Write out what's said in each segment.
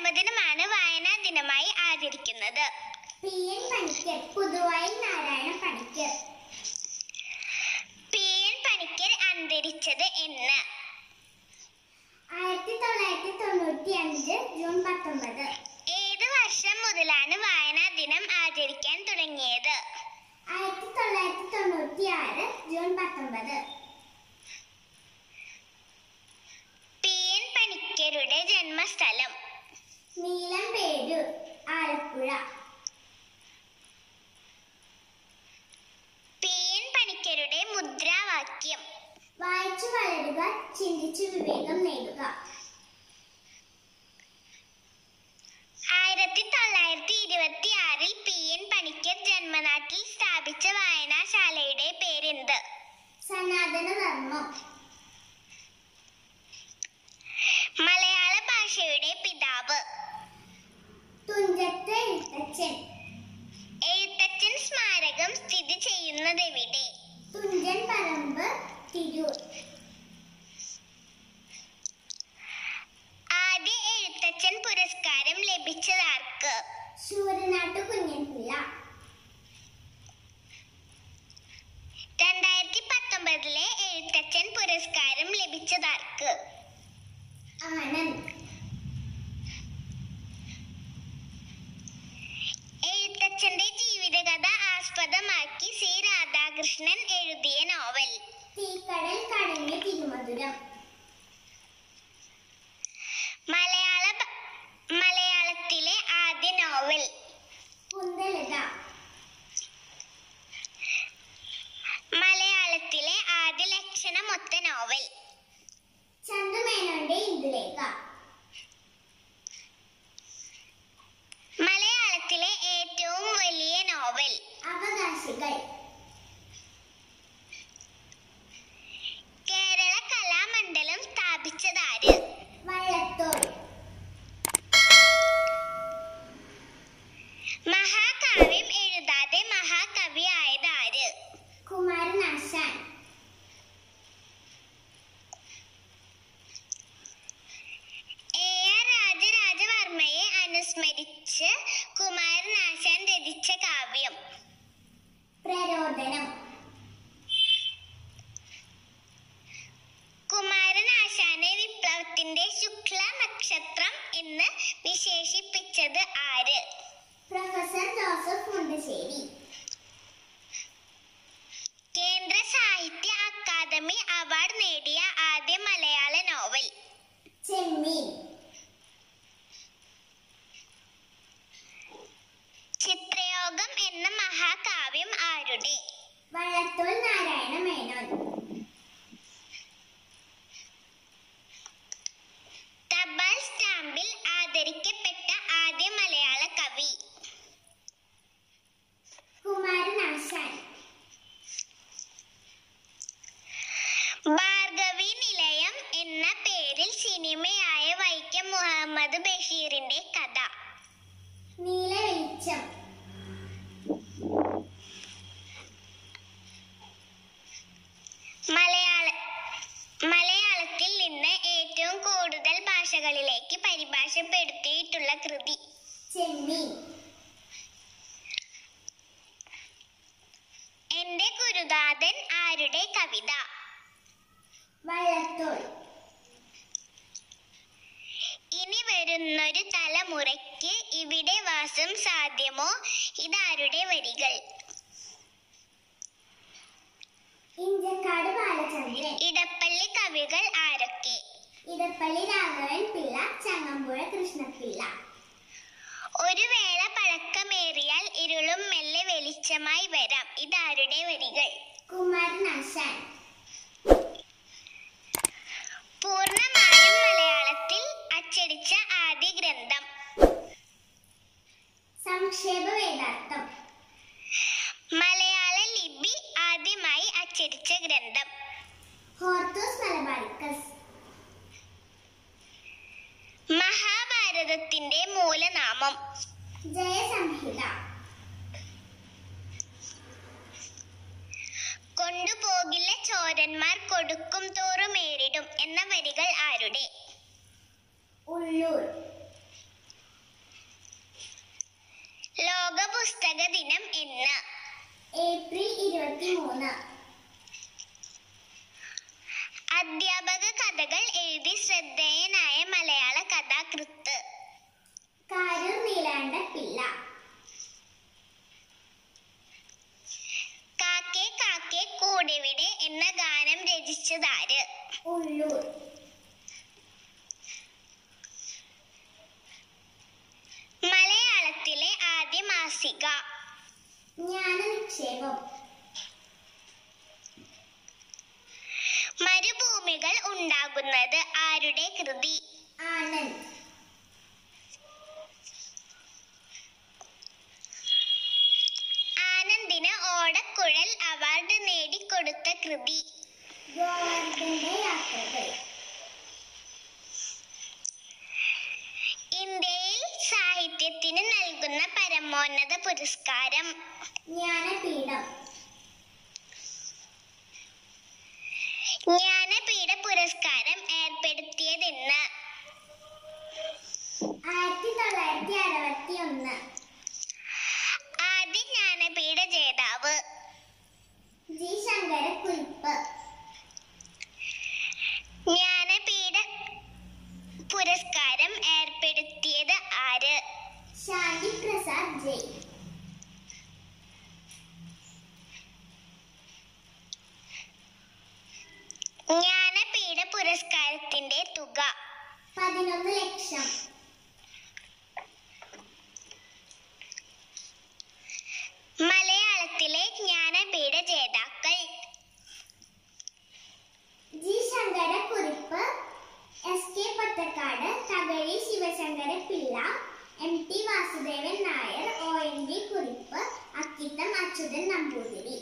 ജന്മദിനമാണ് വായനാ ദിനമായി ആചരിക്കുന്നത് P N Panicker Puthuvayil Narayana Panicker P N Panicker അന്തരിച്ചത് എന്ന് ആയിരത്തി തൊള്ളായിരത്തി തൊണ്ണൂറ്റി അഞ്ച് ജൂൺ പത്തൊമ്പത് ഏത് വർഷം മുതലാണ് വായനാ ദിനം ആചരിക്കാൻ തുടങ്ങിയത് ആയിരത്തി തൊള്ളായിരത്തി തൊണ്ണൂറ്റി ആറ് ജൂൺ പത്തൊമ്പത് പി എൻ പണിക്കരുടെ ജന്മസ്ഥലം Neelamperoor Alappuzha P N പണിക്കരുടെ മുദ്രാവാക്യം വായിച്ചു വളരുക ചിന്തിച്ചു വിവേകം നേടുക ആയിരത്തി തൊള്ളായിരത്തി ഇരുപത്തി ആറിൽ പി എൻ പണിക്കർ ജന്മനാട്ടിൽ സ്ഥാപിച്ച വായനാശാലയുടെ പേരെന്ത് സനാതന ധർമ്മം മലയാള ഭാഷയുടെ പിതാവ് തുഞ്ചത്ത് എഴുത്തച്ഛൻ എഴുത്തച്ഛൻ സ്മാരകം സ്ഥിതി ചെയ്യുന്നതെവിടെ തുഞ്ചൻ പറമ്പ് തിരൂർ ആദ്യ എഴുത്തച്ഛൻ പുരസ്കാരം ലഭിച്ചതാർക്ക് ശൂരനാട്ടു കുഞ്ഞൻപിള്ള രണ്ടായിരത്തി പത്തൊമ്പതിലെ എഴുത്തച്ഛൻ പുരസ്കാരം ലഭിച്ചതാർക്ക് ആനന്ദ് എഴുത്തച്ഛന്റെ ജീവിതകഥ ആസ്പദമാക്കി സി രാധാകൃഷ്ണൻ എഴുതിയ നോവൽ തീക്കടൽ കടഞ്ഞ തിരുമധുരം മലയാള ഭ- മലയാളത്തിലെ ആദ്യ നോവൽ കുന്തലത മലയാളത്തിലെ ആദ്യ ലക്ഷണമൊത്ത നോവൽ ചന്തുമേനോന്റെ ഇന്ദുലേഖ മലയാളത്തിലെ ഏറ്റവും വലിയ നോവൽ അവകാശികൾ കേരള കലാമണ്ഡലം സ്ഥാപിച്ചതാര് വള്ളത്തോൾ മഹാകാവ്യം എഴുതാതെ മഹാകവി ആയതാര് കുമാരനാശാൻ എ ആർ രാജരാജവർമ്മയെ അനുസ്മരിച്ച് കുമാരനാശാൻ രചിച്ച കാവ്യം പ്രരോദനം കുമാരനാശാനെ വിപ്ലവത്തിന്റെ ശുക്ല നക്ഷത്രം എന്ന് വിശേഷിപ്പിച്ചത് ആര് പ്രൊഫസർ ജോസഫ് മുണ്ടശ്ശേരി കേന്ദ്ര സാഹിത്യ അക്കാദമി അവാർഡ് നേടിയ ആദ്യ മലയാള നോവൽ ചെമ്മീൻ ചിത്രയോഗം എന്ന മഹാകാവ്യം ആരുടെ വള്ളത്തോൾ നാരായണ മേനോൻ തപാൽ സ്റ്റാമ്പിൽ ആദരിക്കപ്പെട്ട ആദ്യ മലയാള കവി കുമാരനാശാൻ ഭാർഗവി നിലയം എന്ന പേരിൽ സിനിമയായ വൈക്കം മുഹമ്മദ് ബഷീറിന്റെ കഥ നീല വെളിച്ചം മലയാള മലയാളത്തിൽ നിന്ന് ഏറ്റവും കൂടുതൽ ഭാഷകളിലേക്ക് പരിഭാഷപ്പെടുത്തിയിട്ടുള്ള കൃതി ചെമ്മീൻ എന്റെ ഗുരുദാതൻ ആരുടെ കവിത വള്ളത്തോൾ ഇനി വരുന്നൊരു തലമുറയ്ക്ക് ഇവിടെ വാസം സാധ്യമോ ഇതാരുടെ വരികൾ ഇഞ്ചക്കാട് ബാലചന്ദ്രൻ ഇടപ്പള്ളി കവികൾ ആരൊക്കെ ഇടപ്പള്ളി രാഘവൻ പിള്ള ചങ്ങമ്പുഴ കൃഷ്ണപിള്ള ഒരു വേള പഴക്കമേറിയാൽ ഇരുളും മെല്ലെ വെളിച്ചമായി വരാം ഇതാരുടെ വരികൾ കുമാരനാശാൻ പൂർണ്ണമായും മലയാളത്തിൽ അച്ചടിച്ച ആദ്യ ഗ്രന്ഥം സംക്ഷേപ വേദാർത്ഥം മലയാള ലിപി ആദ്യമായി അച്ചടിച്ച ഗ്രന്ഥം ഹോർത്തൂസ് മലബാറിക്കസ് മഹാഭാരതത്തിന്റെ മൂലനാമം ജയസംഹിത കൊണ്ടുപോകില്ല ചോരന്മാർ കൊടുക്കും തോറുമേറിടും എന്ന വരികൾ ആരുടെ ഉള്ളൂർ പുസ്തക ദിനം എന്ന് ഏപ്രിൽ ഇരുപത്തിമൂന്ന് അധ്യാപക കഥകൾ എഴുതി ശ്രദ്ധേയനായ മലയാള കഥാകൃത്ത് കാരൂർ നീലാണ്ട പിള്ള കാക്കേ കാക്കേ കൂടെവിടെ എന്ന ഗാനം രചിച്ചതാര് ഉള്ളൂർ മലയാളത്തിലെ ആദ്യ മാസിക ജ്ഞാന നിക്ഷേപം മരുഭൂമികൾ ഉണ്ടാകുന്നത് ആരുടെ കൃതി ആനന്ദ് ആനന്ദിന് ഓടക്കുഴൽ അവാർഡ് നേടിക്കൊടുത്ത കൃതി ഗോവർദ്ധന്റെ യാത്രകൾ ഇന്ത്യയിൽ സാഹിത്യത്തിന് നൽകുന്ന പരമോന്നത പുരസ്കാരം ജ്ഞാനപീഠം ജ്ഞാനപീഠ പുരസ്കാരം ഏർപ്പെടുത്തിയതെന്ന് ആയിരത്തി തൊള്ളായിരത്തി അറുപത്തി ഒന്ന് ആദ്യ ജ്ഞാനപീഠ ജേതാവ് ജി ശങ്കരക്കുറിപ്പ് ജ്ഞാനപീഠ പുരസ്കാരം ഏർപ്പെടുത്തിയത് ആര് ശാന്തി പ്രസാദ് ജയ് ജ്ഞാനപീഠ പുരസ്കാരത്തിന്റെ തുക പതിനൊന്ന് ലക്ഷം മലയാളത്തിലെ ജ്ഞാനപീഠ ജേതാക്കൾ G Sankarakurup S K Pottekkatt Thakazhi Sivasankara Pillai M T Vasudevan Nair O N V Kurup Akkitham Achuthan Namboothiri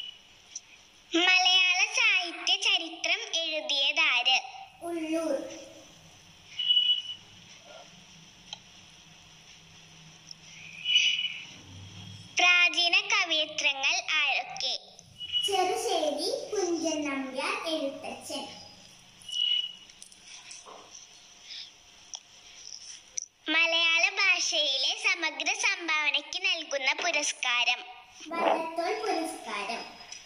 മലയാള സാഹിത്യ ചരിത്രം എഴുതിയതാര് ഉള്ളൂർ പ്രാചീന കവിയത്രങ്ങൾ ആരൊക്കെ ചെറുശ്ശേരി കുഞ്ചൻ നമ്പ്യാർ എഴുത്തച്ഛൻ മലയാള ഭാഷയിലെ സമഗ്ര സംഭാവനയ്ക്ക് നൽകുന്ന പുരസ്കാരം വള്ളത്തോൾ പുരസ്കാരം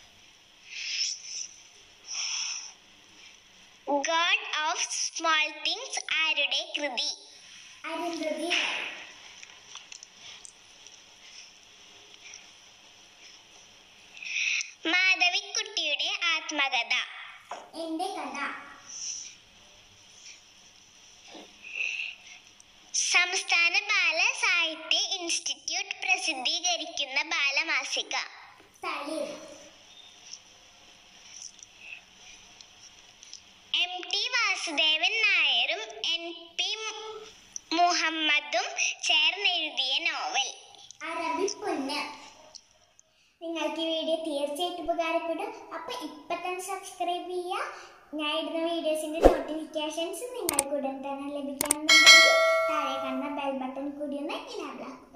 ഗോഡ് ഓഫ് സ്മോൾ തിങ്സ് ആരുടെ കൃതി അരുന്ധതി റായ് മാധവിക്കുട്ടിയുടെ ആത്മകഥ എന്റെ കഥ സംസ്ഥാന ബാല സാഹിത്യ ഇൻസ്റ്റിറ്റ്യൂട്ട് പ്രസിദ്ധീകരിക്കുന്ന ബാലമാസിക തളിർ എം ടി വാസുദേവൻ നായരും എൻ പി മുഹമ്മദും ചേർന്നെഴുതിയ നോവൽ അറബി പൊന്ന് നിങ്ങൾക്ക് ഈ വീഡിയോ തീർച്ചയായിട്ടും ഉപകാരപ്പെടും അപ്പൊ ഇപ്പൊ തന്നെ സബ്സ്ക്രൈബ് ചെയ്യുക ഞാൻ ഇടുന്ന വീഡിയോസിന്റെ നോട്ടിഫിക്കേഷൻസ് നിങ്ങൾക്ക് ഉടൻ തന്നെ ലഭിക്കണമെന്നുണ്ടെങ്കിൽ താഴെ കാണുന്ന ബെൽ ബട്ടൺ കൂടി ഒന്ന് ഇനാബിൾ ആക്കും